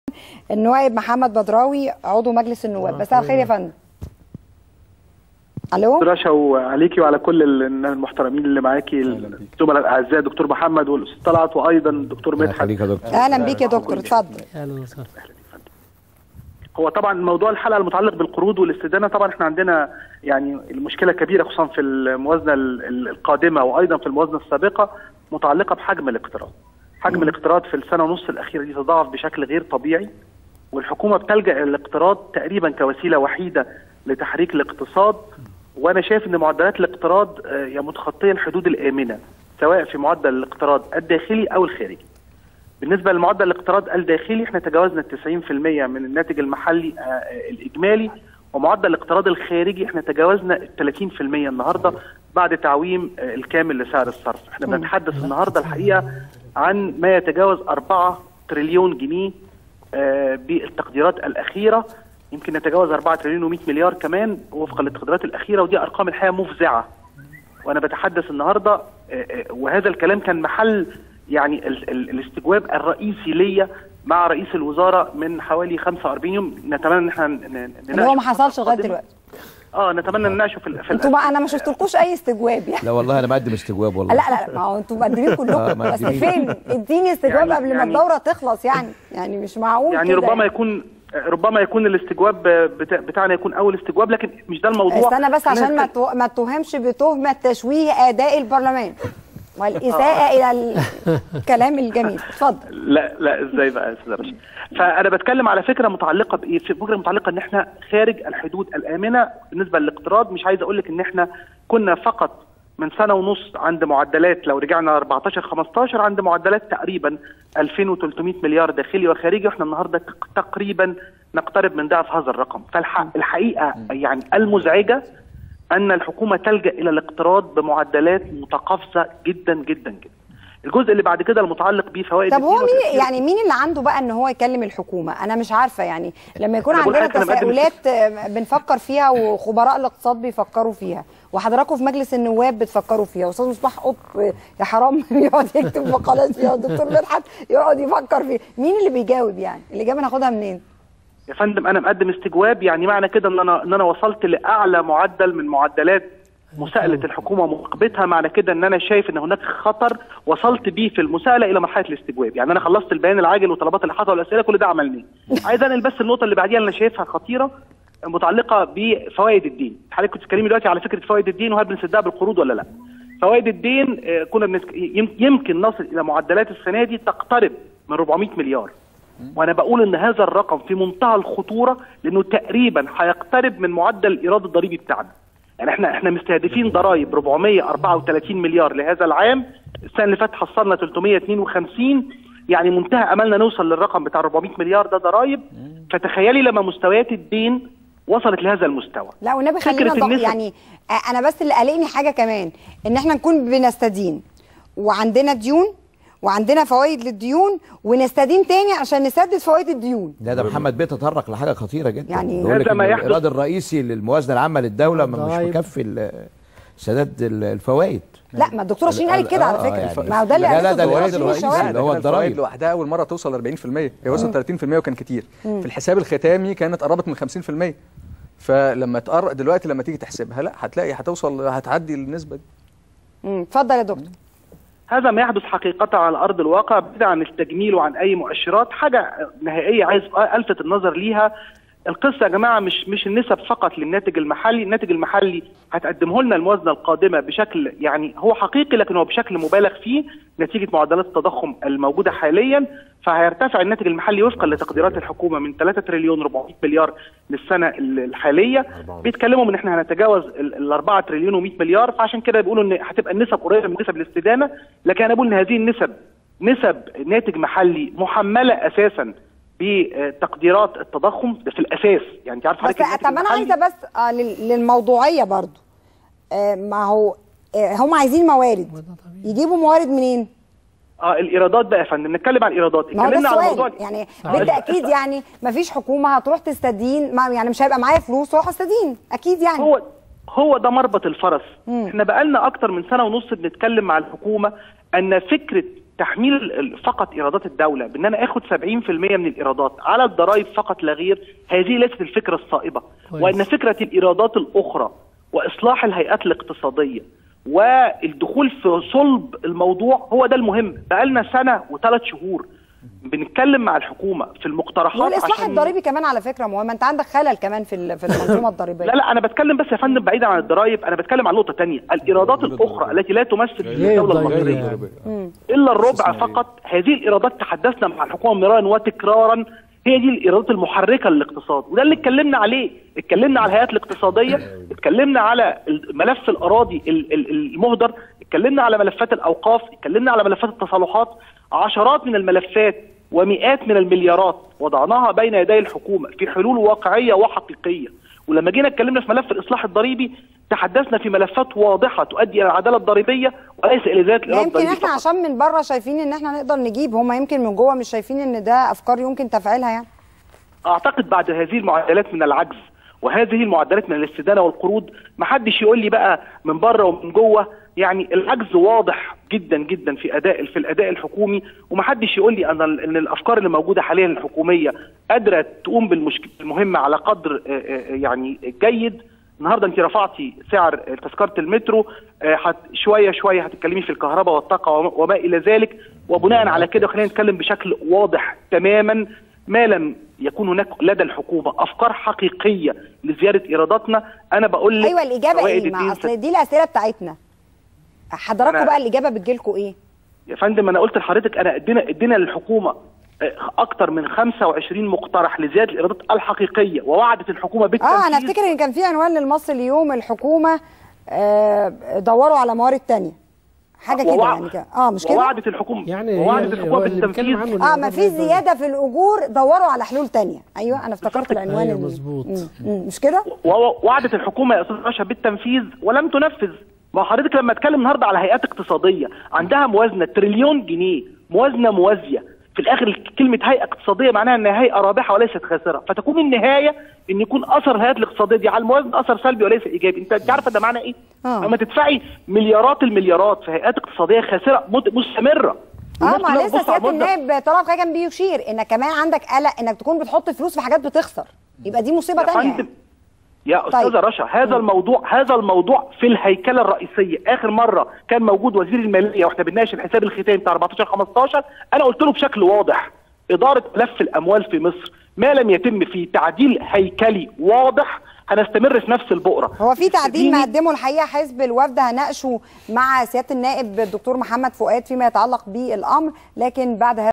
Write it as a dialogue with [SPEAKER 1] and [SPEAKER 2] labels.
[SPEAKER 1] النائب محمد بدراوي عضو مجلس النواب مساء الخير يا فندم الو
[SPEAKER 2] رشا وعليكي وعلى كل ال- المحترمين اللي معاكي الزملاء الاعزاء دكتور محمد والاستاذ طلعت وايضا الدكتور مدحت
[SPEAKER 3] خليك يا دكتور
[SPEAKER 1] اهلا بيك يا دكتور اتفضل
[SPEAKER 4] اهلا وسهلا
[SPEAKER 2] هو طبعا موضوع الحلقه المتعلق بالقروض والاستدانه طبعا احنا عندنا يعني المشكله كبيره خصوصا في الموازنه ال- ال- القادمه وايضا في الموازنه السابقه متعلقه بحجم الاقتراض. حجم الاقتراض في السنه ونص الاخيره دي تضاعف بشكل غير طبيعي والحكومه بتلجا الى الاقتراض تقريبا كوسيله وحيده لتحريك الاقتصاد وانا شايف ان معدلات الاقتراض آه، هي متخطيه الحدود الامنه سواء في معدل الاقتراض الداخلي او الخارجي. بالنسبه لمعدل الاقتراض الداخلي احنا تجاوزنا ال 90% من الناتج المحلي آه، آه، الاجمالي ومعدل الاقتراض الخارجي احنا تجاوزنا ال 30% النهارده بعد تعويم آه، الكامل لسعر الصرف احنا بنتحدث النهارده الحقيقه عن ما يتجاوز 4 تريليون جنيه آه، بالتقديرات الاخيره يمكن نتجاوز 4 تريليون و100 مليار كمان وفقا للتقديرات الاخيره ودي ارقام الحقيقه مفزعه وانا بتحدث النهارده آه، آه، وهذا الكلام كان محل يعني ال ال الاستجواب الرئيسي ليا مع رئيس الوزراء من حوالي 45 يوم نتمنى ان احنا ن- ن-
[SPEAKER 1] اللي هو ما
[SPEAKER 2] نناقشه
[SPEAKER 1] حصلش لغايه
[SPEAKER 2] القادمة.
[SPEAKER 1] دلوقتي
[SPEAKER 2] اه نتمنى نناقشه في ال- في
[SPEAKER 1] انتوا
[SPEAKER 2] ال-
[SPEAKER 1] ما انا ما شفتلكوش اي استجواب يعني
[SPEAKER 3] لا والله انا مقدم استجواب والله
[SPEAKER 1] لا لا لا ما هو انتوا مقدمين
[SPEAKER 3] آه،
[SPEAKER 1] كلكم بس
[SPEAKER 3] مقدمين.
[SPEAKER 1] فين اديني استجواب
[SPEAKER 2] يعني-
[SPEAKER 1] قبل ما
[SPEAKER 2] يعني-
[SPEAKER 1] الدوره تخلص يعني يعني مش معقول
[SPEAKER 2] يعني
[SPEAKER 1] كده
[SPEAKER 2] ربما يكون ربما يكون الاستجواب بتاع بتاعنا يكون اول استجواب لكن مش ده الموضوع
[SPEAKER 1] استنى بس
[SPEAKER 2] خلينا
[SPEAKER 1] عشان ما
[SPEAKER 2] نتكلم-
[SPEAKER 1] تو- ما تتهمش بتهمه تشويه اداء البرلمان والاساءه الى الكلام الجميل اتفضل
[SPEAKER 2] لا لا ازاي بقى يا استاذ رشا فانا بتكلم على فكره متعلقه بايه في فكره متعلقه ان احنا خارج الحدود الامنه بالنسبه للاقتراض مش عايز اقول لك ان احنا كنا فقط من سنه ونص عند معدلات لو رجعنا 14 15 عند معدلات تقريبا 2300 مليار داخلي وخارجي واحنا النهارده تق- تقريبا نقترب من ضعف هذا الرقم فالحقيقه يعني المزعجه ان الحكومه تلجا الى الاقتراض بمعدلات متقافزه جدا جدا جدا الجزء اللي بعد كده المتعلق بفوائد
[SPEAKER 1] طب هو
[SPEAKER 2] الدين
[SPEAKER 1] مين
[SPEAKER 2] وتأثير-
[SPEAKER 1] يعني مين اللي عنده بقى ان هو يكلم الحكومه انا مش عارفه يعني لما يكون
[SPEAKER 2] أنا بقول
[SPEAKER 1] عندنا
[SPEAKER 2] لحضرتك أنا بقدم
[SPEAKER 1] تساؤلات آه، بنفكر فيها وخبراء الاقتصاد بيفكروا فيها وحضراتكم في مجلس النواب بتفكروا فيها استاذ مصباح قط آه، يا حرام يقعد يكتب مقالات فيها والدكتور مدحت يقعد يفكر فيها مين اللي بيجاوب يعني الاجابه ناخدها منين
[SPEAKER 2] يا فندم انا مقدم استجواب يعني معنى كده ان انا ان انا وصلت لاعلى معدل من معدلات مساءلة الحكومة ومراقبتها معنى كده ان انا شايف ان هناك خطر وصلت بيه في المساءلة الى مرحلة الاستجواب، يعني انا خلصت البيان العاجل وطلبات الاحاطة والاسئلة كل ده عملناه. عايز انقل بس النقطة اللي بعديها اللي انا شايفها خطيرة متعلقة بفوائد الدين. حضرتك كنت بتتكلمي دلوقتي على فكرة فوائد الدين وهل بنسدها بالقروض ولا لا؟ فوائد الدين آه، كنا بنتك... يم- يمكن نصل الى معدلات السنة دي تقترب من 400 مليار. وانا بقول ان هذا الرقم في منتهى الخطوره لانه تقريبا هيقترب من معدل الايراد الضريبي بتاعنا يعني احنا احنا مستهدفين ضرائب 434 مليار لهذا العام السنه اللي فاتت حصلنا 352 يعني منتهى املنا نوصل للرقم بتاع 400 مليار ده ضرائب فتخيلي لما مستويات الدين وصلت لهذا المستوى
[SPEAKER 1] لا والنبي
[SPEAKER 2] فكرة
[SPEAKER 1] خلينا ض...
[SPEAKER 2] النسب-
[SPEAKER 1] يعني آه، انا بس اللي قلقني حاجه كمان ان احنا نكون بنستدين وعندنا ديون وعندنا فوائد للديون ونستدين تاني عشان نسدد فوائد الديون
[SPEAKER 3] لا ده محمد بيه تطرق لحاجه خطيره جدا
[SPEAKER 1] يعني
[SPEAKER 3] بيقول لك
[SPEAKER 2] هذا ما
[SPEAKER 3] إن
[SPEAKER 2] يحدث-
[SPEAKER 3] الايراد الرئيسي للموازنه العامه للدوله ما مش
[SPEAKER 4] الضرايب.
[SPEAKER 3] مكفي ال- سداد ال- الفوائد
[SPEAKER 1] لا ما الدكتور شيرين قالت كده على
[SPEAKER 3] آه،
[SPEAKER 1] فكره
[SPEAKER 3] يعني
[SPEAKER 1] ما هو ده اللي
[SPEAKER 3] لا، لا،
[SPEAKER 1] قالته
[SPEAKER 3] ده
[SPEAKER 1] الدكتور
[SPEAKER 3] الإيراد
[SPEAKER 1] شيرين
[SPEAKER 3] الرئيسي
[SPEAKER 1] الشوارع.
[SPEAKER 3] اللي هو
[SPEAKER 5] كان الفوائد
[SPEAKER 3] الضرايب.
[SPEAKER 5] لوحدها اول مره توصل 40% هي وصلت 30% وكان كتير في الحساب الختامي كانت قربت من 50% فلما تقرب دلوقتي لما تيجي تحسبها لا هتلاقي هتوصل هتعدي النسبه دي
[SPEAKER 1] مم، اتفضل يا دكتور
[SPEAKER 2] هذا ما يحدث حقيقة على أرض الواقع بعيد عن التجميل وعن أي مؤشرات حاجة نهائية عايز ألفت النظر ليها القصة يا جماعة مش مش النسب فقط للناتج المحلي، الناتج المحلي هتقدمه لنا الموازنة القادمة بشكل يعني هو حقيقي لكن هو بشكل مبالغ فيه نتيجة معدلات التضخم الموجودة حاليا فهيرتفع الناتج المحلي وفقا لتقديرات الحكومة من 3 تريليون 400 مليار للسنة الحالية بيتكلموا من احنا هنتجاوز ال ال 4 تريليون و100 مليار فعشان كده بيقولوا ان هتبقى النسب قريبة من نسب الاستدانة لكن انا بقول ان هذه النسب نسب ناتج محلي محملة اساسا بتقديرات التضخم ده في الاساس يعني انت عارف
[SPEAKER 1] بس
[SPEAKER 2] حضرتك الناتج
[SPEAKER 1] طب انا
[SPEAKER 2] المحلي-
[SPEAKER 1] عايزه بس آه لل- للموضوعيه برضو آه ما هو آه هم عايزين موارد يجيبوا موارد منين؟
[SPEAKER 2] اه الايرادات بقى يا فندم نتكلم عن الايرادات
[SPEAKER 1] ما هو ده
[SPEAKER 2] اتكلمنا على موضوع
[SPEAKER 1] السؤال يعني بالتاكيد يعني ما فيش حكومه هتروح تستدين ما يعني مش هيبقى معايا فلوس واروح استدين اكيد يعني
[SPEAKER 2] هو هو ده مربط الفرس احنا بقالنا اكتر من سنه ونص بنتكلم مع الحكومه ان فكره تحميل ال- فقط ايرادات الدوله بان انا اخد 70% من الايرادات على الضرائب فقط لا غير هذه ليست الفكره الصائبه
[SPEAKER 4] كويس.
[SPEAKER 2] وان فكره الايرادات الاخرى واصلاح الهيئات الاقتصاديه والدخول في صلب الموضوع هو ده المهم بقالنا سنه وثلاث شهور بنتكلم مع الحكومه في المقترحات
[SPEAKER 1] والاصلاح
[SPEAKER 2] عشان-
[SPEAKER 1] الضريبي كمان على فكره مهم انت عندك خلل كمان في ال- في المنظومه الضريبيه
[SPEAKER 2] لا لا انا بتكلم بس يا فندم بعيدا عن الضرائب انا بتكلم عن نقطه تانية الايرادات الاخرى التي لا تمثل في
[SPEAKER 4] هي
[SPEAKER 2] الدوله
[SPEAKER 4] الضريبية.
[SPEAKER 2] المصريه الا الربع فقط هذه الايرادات تحدثنا مع الحكومه مرارا وتكرارا هي دي الايرادات المحركه للاقتصاد وده اللي اتكلمنا عليه اتكلمنا على الهيئات الاقتصاديه اتكلمنا على ملف الاراضي ال- ال- المهدر اتكلمنا على ملفات الاوقاف اتكلمنا على ملفات التصالحات عشرات من الملفات ومئات من المليارات وضعناها بين يدي الحكومه في حلول واقعيه وحقيقيه ولما جينا اتكلمنا في ملف الاصلاح الضريبي تحدثنا في ملفات واضحه تؤدي الى العداله الضريبيه وليس الى ذات الايراد
[SPEAKER 1] يمكن
[SPEAKER 2] الضريبي
[SPEAKER 1] احنا
[SPEAKER 2] فقط.
[SPEAKER 1] عشان من بره شايفين ان احنا نقدر نجيب هم يمكن من جوه مش شايفين ان ده افكار يمكن تفعيلها يعني
[SPEAKER 2] اعتقد بعد هذه المعدلات من العجز وهذه المعدلات من الاستدانه والقروض ما حدش يقول لي بقى من بره ومن جوه يعني العجز واضح جدا جدا في اداء في الاداء الحكومي وما حدش يقول لي ان ال- ان الافكار اللي موجوده حاليا الحكوميه قادره تقوم بالمشكله المهمه على قدر آه، آه، يعني جيد النهارده انت رفعتي سعر تذكره المترو آه، هت شويه شويه هتتكلمي في الكهرباء والطاقه وما- وما الى ذلك وبناء على كده خلينا نتكلم بشكل واضح تماما ما لم يكون هناك لدى الحكومه افكار حقيقيه لزياده ايراداتنا انا بقول لك
[SPEAKER 1] ايوه الاجابه
[SPEAKER 2] فوائد
[SPEAKER 1] ايه ما
[SPEAKER 2] الدين
[SPEAKER 1] اصل دي الاسئله بتاعتنا حضراتكم
[SPEAKER 2] أنا-
[SPEAKER 1] بقى الاجابه بتجيلكم ايه
[SPEAKER 2] يا فندم انا قلت لحضرتك انا ادينا ادينا للحكومه آه، اكتر من 25 مقترح لزياده الايرادات الحقيقيه ووعدت الحكومه بالتنفيذ
[SPEAKER 1] اه انا افتكر ان كان في عنوان للمصري اليوم الحكومه آه دوروا على موارد تانية حاجه كده
[SPEAKER 2] ووع-
[SPEAKER 1] يعني كده اه مش كده
[SPEAKER 2] ووعدت الحكومه
[SPEAKER 4] يعني هي
[SPEAKER 2] ووعدت
[SPEAKER 4] ال-
[SPEAKER 2] الحكومه
[SPEAKER 4] هو اللي بيتكلم
[SPEAKER 2] بالتنفيذ
[SPEAKER 4] عنه
[SPEAKER 1] اه ما في زياده في الاجور دوروا على حلول تانية ايوه انا افتكرت العنوان
[SPEAKER 4] أيوة
[SPEAKER 1] ال-
[SPEAKER 4] مظبوط.
[SPEAKER 1] مم، مم، مش كده
[SPEAKER 2] ووعدت الحكومه يا استاذ رشا بالتنفيذ ولم تنفذ ما حضرتك لما اتكلم النهارده على هيئات اقتصاديه عندها موازنه تريليون جنيه موازنه موازيه في الاخر كلمه هيئه اقتصاديه معناها انها هيئه رابحه وليست خاسره فتكون النهايه ان يكون اثر الهيئات الاقتصاديه دي على الموازنه اثر سلبي وليس ايجابي انت انت عارفه ده معناه ايه
[SPEAKER 1] آه.
[SPEAKER 2] لما تدفعي مليارات المليارات في هيئات اقتصاديه خاسره مت- مستمره
[SPEAKER 1] اه
[SPEAKER 2] والناس
[SPEAKER 1] ما
[SPEAKER 2] كلها
[SPEAKER 1] لسه
[SPEAKER 2] بتبص على
[SPEAKER 1] سياده
[SPEAKER 2] المبدأ.
[SPEAKER 1] النائب طلعت كان بيشير ان كمان عندك قلق انك تكون بتحط فلوس في حاجات بتخسر يبقى دي مصيبه
[SPEAKER 2] يا
[SPEAKER 1] تانية
[SPEAKER 2] فندم
[SPEAKER 1] يعني.
[SPEAKER 2] يا استاذه
[SPEAKER 1] طيب.
[SPEAKER 2] رشا هذا الموضوع هذا الموضوع في الهيكله الرئيسيه اخر مره كان موجود وزير الماليه واحنا بنناقش الحساب الختامي بتاع 14 15 انا قلت له بشكل واضح اداره ملف الاموال في مصر ما لم يتم فيه تعديل هيكلي واضح هنستمر في نفس البؤره
[SPEAKER 1] هو في تعديل
[SPEAKER 2] استديني-
[SPEAKER 1] مقدمه الحقيقه حزب الوفد هناقشه مع سياده النائب الدكتور محمد فؤاد فيما يتعلق بالامر لكن بعد هذا